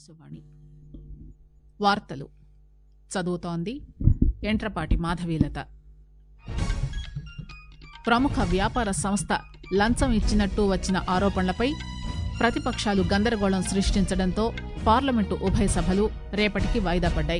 ఆకాశవాణి వార్తలు చదువుతోంది ఎంట్రపాటి మాధవీలత ప్రముఖ వ్యాపార సంస్థ లంచం ఇచ్చినట్టు వచ్చిన ఆరోపణలపై ప్రతిపక్షాలు గందరగోళం సృష్టించడంతో పార్లమెంటు ఉభయ సభలు రేపటికి వాయిదా పడ్డాయి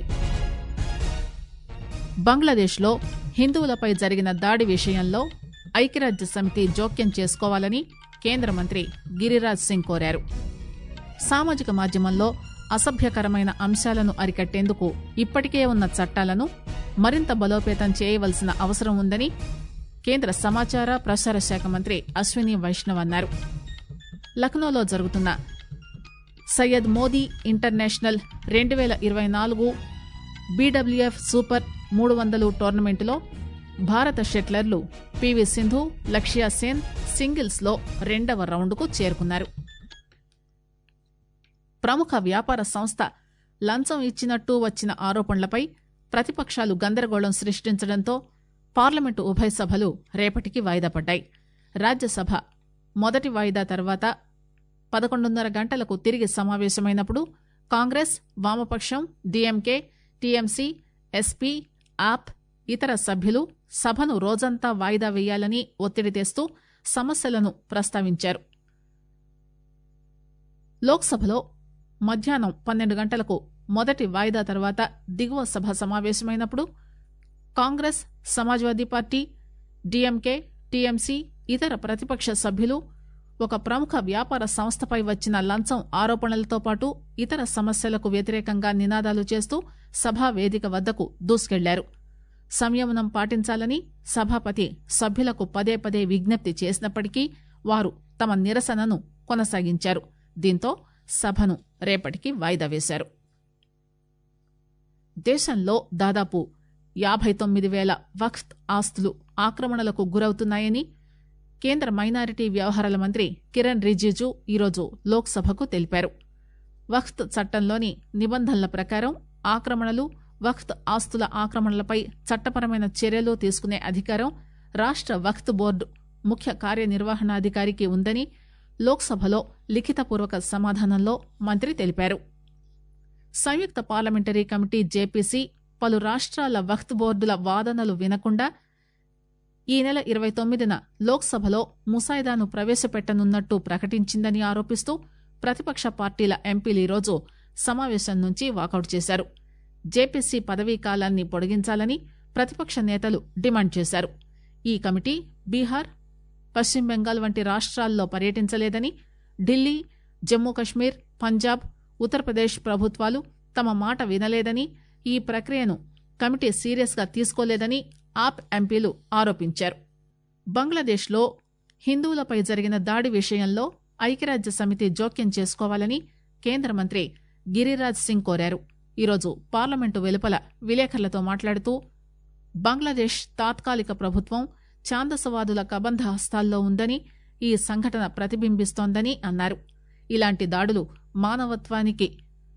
బంగ్లాదేశ్లో హిందువులపై జరిగిన దాడి విషయంలో ఐక్యరాజ్య సమితి జోక్యం చేసుకోవాలని కేంద్ర మంత్రి గిరిరాజ్ సింగ్ కోరారు సామాజిక మాధ్యమంలో అసభ్యకరమైన అంశాలను అరికట్టేందుకు ఇప్పటికే ఉన్న చట్టాలను మరింత బలోపేతం చేయవలసిన అవసరం ఉందని కేంద్ర సమాచార ప్రసార శాఖ మంత్రి అశ్విని వైష్ణవ్ అన్నారు లక్నోలో జరుగుతున్న సయ్యద్ మోదీ ఇంటర్నేషనల్ రెండు వేల ఇరవై నాలుగు బీడబ్ల్యూఎఫ్ సూపర్ మూడు వందలు టోర్నమెంటులో భారత షెట్లర్లు పివి సింధు లక్ష్యా సేన్ సింగిల్స్ లో రెండవ రౌండ్కు చేరుకున్నారు ప్రముఖ వ్యాపార సంస్థ లంచం ఇచ్చినట్టు వచ్చిన ఆరోపణలపై ప్రతిపక్షాలు గందరగోళం సృష్టించడంతో పార్లమెంటు ఉభయ సభలు రేపటికి వాయిదా పడ్డాయి రాజ్యసభ మొదటి వాయిదా తర్వాత పదకొండున్నర గంటలకు తిరిగి సమావేశమైనప్పుడు కాంగ్రెస్ వామపక్షం డీఎంకే టీఎంసీ ఎస్పీ ఆప్ ఇతర సభ్యులు సభను రోజంతా వాయిదా వేయాలని ఒత్తిడి తెస్తూ సమస్యలను ప్రస్తావించారు లోక్సభలో మధ్యాహ్నం పన్నెండు గంటలకు మొదటి వాయిదా తర్వాత దిగువ సభ సమావేశమైనప్పుడు Congress Samajwadi party DMK TMC ఇతర ప్రతిపక్ష సభ్యులు ఒక ప్రముఖ వ్యాపార సంస్థపై వచ్చిన లంచం ఆరోపణలతో పాటు ఇతర సమస్యలకు వ్యతిరేకంగా నినాదాలు చేస్తూ సభా వేదిక వద్దకు దూసుకెళ్లారు సంయమనం పాటించాలని సభాపతి సభ్యులకు పదే పదే విజ్ఞప్తి చేసినప్పటికీ వారు తమ నిరసనను కొనసాగించారు దీంతో సభను రేపటికి వాయిదా వేశారు దేశంలో దాదాపు యాభై తొమ్మిది వేల వక్ఫ్ ఆస్తులు ఆక్రమణలకు గురవుతున్నాయని కేంద్ర మైనారిటీ వ్యవహారాల మంత్రి కిరణ్ రిజిజు ఈరోజు లోక్సభకు తెలిపారు వక్ఫ్ చట్టంలోని నిబంధనల ప్రకారం ఆక్రమణలు వక్ఫ్ ఆస్తుల ఆక్రమణలపై చట్టపరమైన చర్యలు తీసుకునే అధికారం రాష్ట వక్ఫ్ బోర్డు ముఖ్య కార్యనిర్వహణాధికారికి ఉందని లోక్సభలో లిఖితపూర్వక సమాధానంలో మంత్రి తెలిపారు సంయుక్త పార్లమెంటరీ కమిటీ జేపీసీ పలు రాష్ట్రాల వక్ఫ్ బోర్డుల వాదనలు వినకుండా ఈ నెల ఇరవై తొమ్మిదిన లోక్సభలో ముసాయిదాను ప్రవేశపెట్టనున్నట్టు ప్రకటించిందని ఆరోపిస్తూ ప్రతిపక్ష పార్టీల ఎంపీలు ఈరోజు సమావేశం నుంచి వాకౌట్ చేశారు జేపీసీ పదవీ కాలాన్ని పొడిగించాలని ప్రతిపక్ష నేతలు డిమాండ్ చేశారు ఈ కమిటీ బీహార్ పశ్చిమ బెంగాల్ వంటి రాష్ట్రాల్లో పర్యటించలేదని ఢిల్లీ జమ్మూ కశ్మీర్ పంజాబ్ ఉత్తరప్రదేశ్ ప్రభుత్వాలు తమ మాట వినలేదని ఈ ప్రక్రియను కమిటీ సీరియస్ గా తీసుకోలేదని ఆప్ ఎంపీలు ఆరోపించారు బంగ్లాదేశ్లో హిందువులపై జరిగిన దాడి విషయంలో ఐక్యరాజ్య సమితి జోక్యం చేసుకోవాలని కేంద్ర మంత్రి గిరిరాజ్ సింగ్ కోరారు ఈరోజు పార్లమెంటు వెలుపల విలేకరులతో మాట్లాడుతూ బంగ్లాదేశ్ తాత్కాలిక ప్రభుత్వం ఛాందసవాదుల కబంధ హస్తాల్లో ఉందని ఈ సంఘటన ప్రతిబింబిస్తోందని అన్నారు ఇలాంటి దాడులు మానవత్వానికి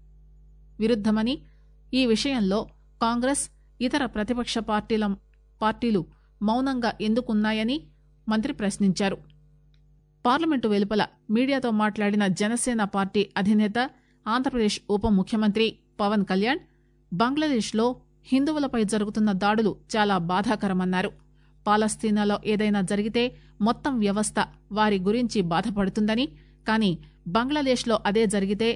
విరుద్దమని ఈ విషయంలో కాంగ్రెస్ ఇతర ప్రతిపక్ష పార్టీల పార్టీలు మౌనంగా ఎందుకున్నాయని మంత్రి ప్రశ్నించారు పార్లమెంటు వెలుపల మీడియాతో మాట్లాడిన జనసేన పార్టీ అధినేత ఆంధ్రప్రదేశ్ ఉప ముఖ్యమంత్రి పవన్ కళ్యాణ్ బంగ్లాదేశ్లో హిందువులపై జరుగుతున్న దాడులు చాలా బాధాకరమన్నారు పాలస్తీనాలో ఏదైనా జరిగితే మొత్తం వ్యవస్థ వారి గురించి బాధపడుతుందని కానీ బంగ్లాదేశ్లో అదే జరిగితే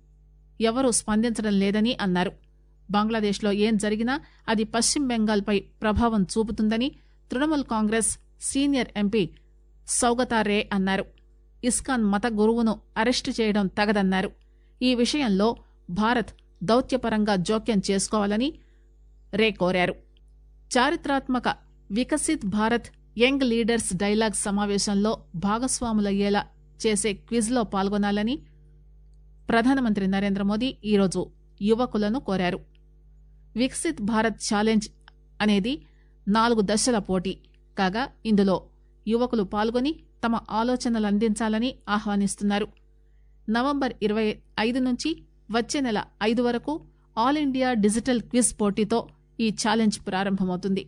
ఎవరూ స్పందించడం లేదని అన్నారు బంగ్లాదేశ్లో ఏం జరిగినా అది పశ్చిమ బెంగాల్పై ప్రభావం చూపుతుందని తృణమూల్ కాంగ్రెస్ సీనియర్ ఎంపీ సౌగతా రే అన్నారు ఇస్కాన్ మత గురువును అరెస్టు చేయడం తగదన్నారు ఈ విషయంలో భారత్ దౌత్యపరంగా జోక్యం చేసుకోవాలని రే కోరారు చారిత్రాత్మక Viksit Bharat young leaders dialogue సమావేశంలో భాగస్వాములయ్యేలా చేసే క్విజ్లో పాల్గొనాలని ప్రధానమంత్రి నరేంద్ర మోదీ ఈరోజు యువకులను కోరారు వికసిత్ భారత్ ఛాలెంజ్ అనేది నాలుగు దశల పోటీ కాగా ఇందులో యువకులు పాల్గొని తమ ఆలోచనలు అందించాలని ఆహ్వానిస్తున్నారు నవంబర్ ఇరవై ఐదు నుంచి వచ్చే నెల ఐదు వరకు ఆల్ ఇండియా డిజిటల్ క్విజ్ పోటీతో ఈ ఛాలెంజ్ ప్రారంభమవుతుంది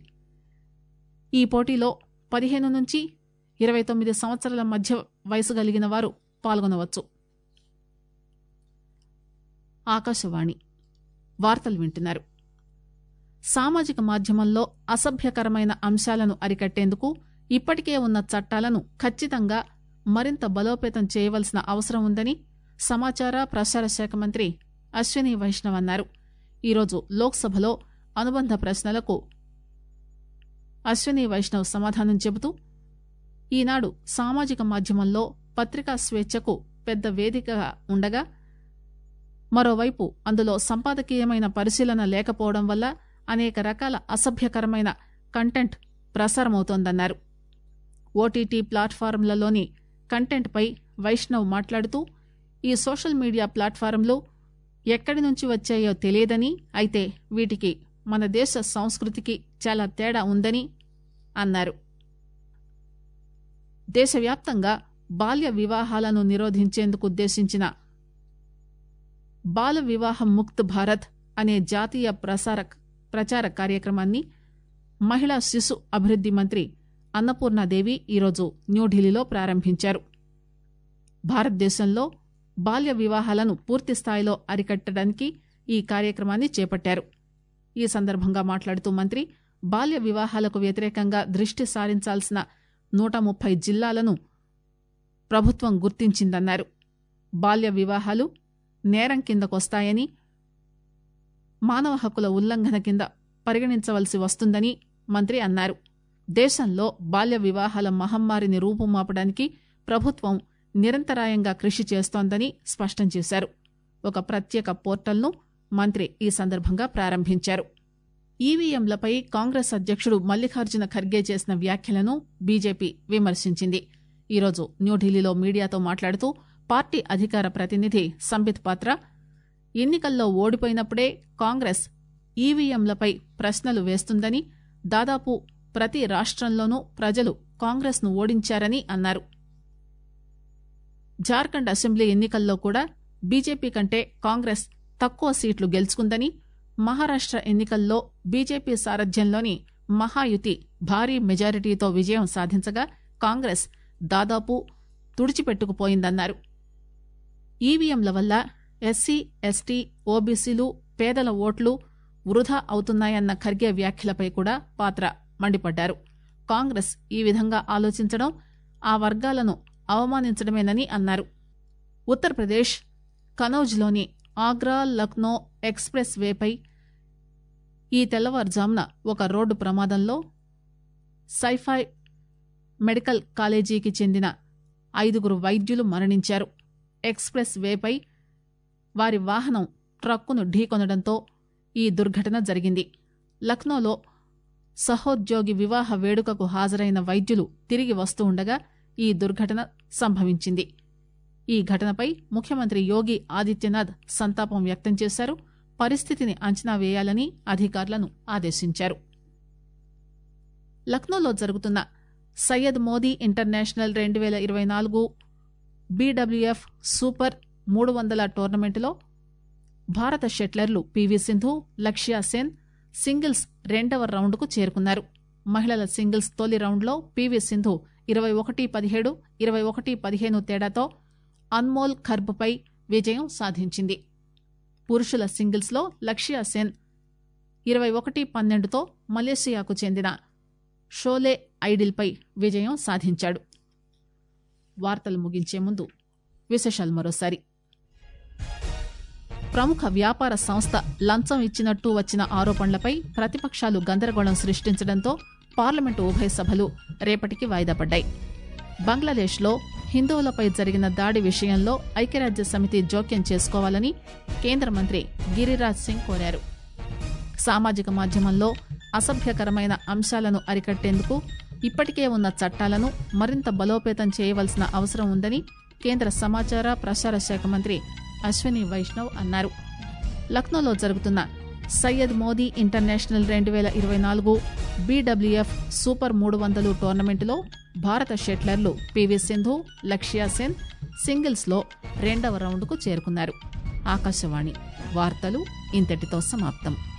ఈ పోటీలో పదిహేను నుంచి ఇరవై తొమ్మిది సంవత్సరాల మధ్య వయసు కలిగిన వారు పాల్గొనవచ్చు ఆకాశవాణి వార్తలు వింటున్నారు సామాజిక మాధ్యమంలో అసభ్యకరమైన అంశాలను అరికట్టేందుకు ఇప్పటికే ఉన్న చట్టాలను ఖచ్చితంగా మరింత బలోపేతం చేయవలసిన అవసరం ఉందని సమాచార ప్రసార శాఖ మంత్రి అశ్విని వైష్ణవ్ అన్నారు ఈరోజు లోక్సభలో అనుబంధ ప్రశ్నలకు అశ్విని వైష్ణవ్ సమాధానం చెబుతూ ఈనాడు సామాజిక మాధ్యమంలో పత్రికా స్వేచ్ఛకు పెద్ద వేదికగా ఉండగా మరోవైపు అందులో సంపాదకీయమైన పరిశీలన లేకపోవడం వల్ల అనేక రకాల అసభ్యకరమైన కంటెంట్ ప్రసారమవుతోందన్నారు ఓటీటీ ప్లాట్ఫారంలలోని కంటెంట్పై వైష్ణవ్ మాట్లాడుతూ ఈ సోషల్ మీడియా ప్లాట్ఫారంలు ఎక్కడి నుంచి వచ్చాయో తెలియదని అయితే వీటికి మన దేశ సంస్కృతికి చాలా తేడా ఉందని అన్నారు దేశవ్యాప్తంగా బాల్య వివాహాలను నిరోధించేందుకు ఉద్దేశించిన బాల వివాహం ముక్త్ భారత్ అనే జాతీయ ప్రసార ప్రచార కార్యక్రమాన్ని మహిళా శిశు అభివృద్ది మంత్రి అన్నపూర్ణాదేవి ఈరోజు న్యూఢిల్లీలో ప్రారంభించారు భారతదేశంలో బాల్య వివాహాలను పూర్తి స్థాయిలో అరికట్టడానికి ఈ కార్యక్రమాన్ని చేపట్టారు ఈ సందర్భంగా మాట్లాడుతూ మంత్రి బాల్య వివాహాలకు వ్యతిరేకంగా దృష్టి సారించాల్సిన నూట ముప్పై జిల్లాలను ప్రభుత్వం గుర్తించిందన్నారు బాల్య వివాహాలు నేరం కిందకొస్తాయని మానవ హక్కుల ఉల్లంఘన కింద పరిగణించవలసి వస్తుందని మంత్రి అన్నారు దేశంలో బాల్య వివాహాల మహమ్మారిని రూపుమాపడానికి ప్రభుత్వం నిరంతరాయంగా కృషి చేస్తోందని స్పష్టం చేశారు ఒక ప్రత్యేక పోర్టల్ను మంత్రి ఈ సందర్భంగా ప్రారంభించారు ఈవీఎంలపై కాంగ్రెస్ అధ్యక్షుడు మల్లికార్జున ఖర్గే చేసిన వ్యాఖ్యలను బీజేపీ విమర్శించింది ఈరోజు న్యూఢిల్లీలో మీడియాతో మాట్లాడుతూ పార్టీ అధికార ప్రతినిధి సంబిత్ పాత్ర ఎన్నికల్లో ఓడిపోయినప్పుడే కాంగ్రెస్ ఈవీఎంలపై ప్రశ్నలు వేస్తుందని దాదాపు ప్రతి రాష్ట్రంలోనూ ప్రజలు కాంగ్రెస్ను ఓడించారని అన్నారు జార్ఖండ్ అసెంబ్లీ ఎన్నికల్లో కూడా బీజేపీ కంటే కాంగ్రెస్ తక్కువ సీట్లు గెలుచుకుందని మహారాష్ట ఎన్నికల్లో బీజేపీ సారథ్యంలోని మహాయుతి భారీ మెజారిటీతో విజయం సాధించగా కాంగ్రెస్ దాదాపు తుడిచిపెట్టుకుపోయిందన్నారు ఈవీఎంల వల్ల ఎస్సీ ఎస్టీ ఓబీసీలు పేదల ఓట్లు వృధా అవుతున్నాయన్న ఖర్గే వ్యాఖ్యలపై కూడా పాత్ర మండిపడ్డారు కాంగ్రెస్ ఈ విధంగా ఆలోచించడం ఆ వర్గాలను అవమానించడమేనని అన్నారు ఉత్తరప్రదేశ్ కనౌజ్లోని ఆగ్రా లక్నో ఎక్స్ప్రెస్ వేపై ఈ తెల్లవారుజామున ఒక రోడ్డు ప్రమాదంలో సైఫై మెడికల్ కాలేజీకి చెందిన ఐదుగురు వైద్యులు మరణించారు ఎక్స్ప్రెస్ వేపై వారి వాహనం ట్రక్కును ఢీకొనడంతో ఈ దుర్ఘటన జరిగింది లక్నోలో సహోద్యోగి వివాహ వేడుకకు హాజరైన వైద్యులు తిరిగి వస్తూ ఉండగా ఈ దుర్ఘటన సంభవించింది ఈ ఘటనపై ముఖ్యమంత్రి యోగి ఆదిత్యనాథ్ సంతాపం వ్యక్తం చేశారు పరిస్థితిని అంచనా వేయాలని అధికారులను ఆదేశించారు లక్నోలో జరుగుతున్న సయ్యద్ మోదీ ఇంటర్నేషనల్ రెండు వేల ఇరవై నాలుగు బీడబ్ల్యూఎఫ్ సూపర్ మూడు వందల టోర్నమెంటులో భారత షెట్లర్లు పివి సింధు లక్ష్య సేన్ సింగిల్స్ రెండవ రౌండ్కు చేరుకున్నారు మహిళల సింగిల్స్ తొలి రౌండ్లో పివి సింధు ఇరవై ఒకటి పదిహేడు ఇరవై ఒకటి పదిహేను తేడాతో అన్మోల్ ఖర్బ్పై విజయం సాధించింది పురుషుల సింగిల్స్లో లక్ష్య సేన్ ఇరవై ఒకటి పన్నెండుతో మలేషియాకు చెందిన షోలే ఐడిల్పై విజయం సాధించాడు వార్తలు ముగించే ముందు విశేషాలు మరోసారి ప్రముఖ వ్యాపార సంస్థ లంచం ఇచ్చినట్టు వచ్చిన ఆరోపణలపై ప్రతిపక్షాలు గందరగోళం సృష్టించడంతో పార్లమెంటు ఉభయ సభలు రేపటికి వాయిదా పడ్డాయి బంగ్లాదేశ్లో హిందువులపై జరిగిన దాడి విషయంలో ఐక్యరాజ్య సమితి జోక్యం చేసుకోవాలని కేంద్ర మంత్రి గిరిరాజ్ సింగ్ కోరారు సామాజిక మాధ్యమంలో అసభ్యకరమైన అంశాలను అరికట్టేందుకు ఇప్పటికే ఉన్న చట్టాలను మరింత బలోపేతం చేయవలసిన అవసరం ఉందని కేంద్ర సమాచార ప్రసార శాఖ మంత్రి అశ్విని వైష్ణవ్ అన్నారు లక్నోలో జరుగుతున్న సయ్యద్ మోదీ ఇంటర్నేషనల్ రెండు వేల ఇరవై నాలుగు బీడబ్ల్యూఎఫ్ సూపర్ మూడు వందలు టోర్నమెంటులో భారత షెట్లర్లు పివి సింధు లక్ష్య సెన్ సింగిల్స్లో రెండవ రౌండ్కు చేరుకున్నారు ఆకాశవాణి వార్తలు ఇంతటితో సమాప్తం